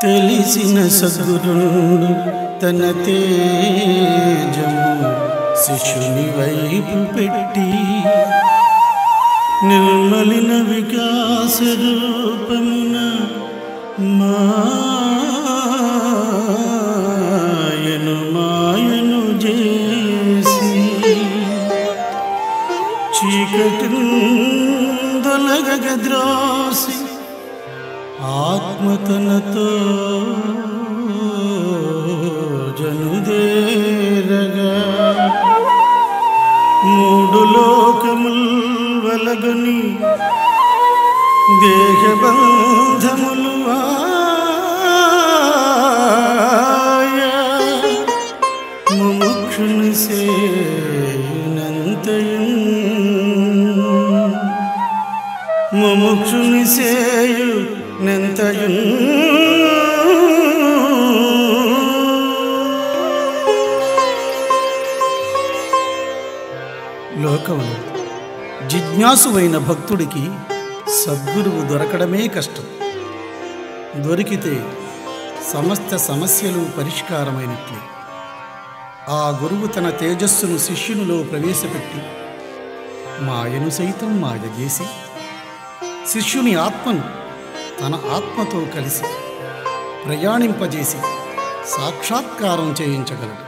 తెలిసిన సద్గురుండు తన తేజము శిష్యుని వైపు పెట్టి నిర్మలిన వికాస రూపమున మాయను మాయను చేసి చీకటిందొలగద్రాసి ఆత్మతనతో జనుదేరగా మూడు లోకముల్ వలగని దేహబంధములు ఆయ ముముక్షుని సేనంతయున్ ముముక్షుని సేయు నెంతయున్ లోకంలో జిజ్ఞాసువైన భక్తుడికి సద్గురువు దొరకడమే కష్టం దొరికితే సమస్త సమస్యలు పరిష్కారమైనట్లే ఆ గురువు తన తేజస్సును శిష్యునిలో ప్రవేశపెట్టి మాయను సైతం మాయ చేసి శిష్యుని ఆత్మను తన ఆత్మతో కలిసి ప్రయాణింపజేసి సాక్షాత్కారం చేయించగలడు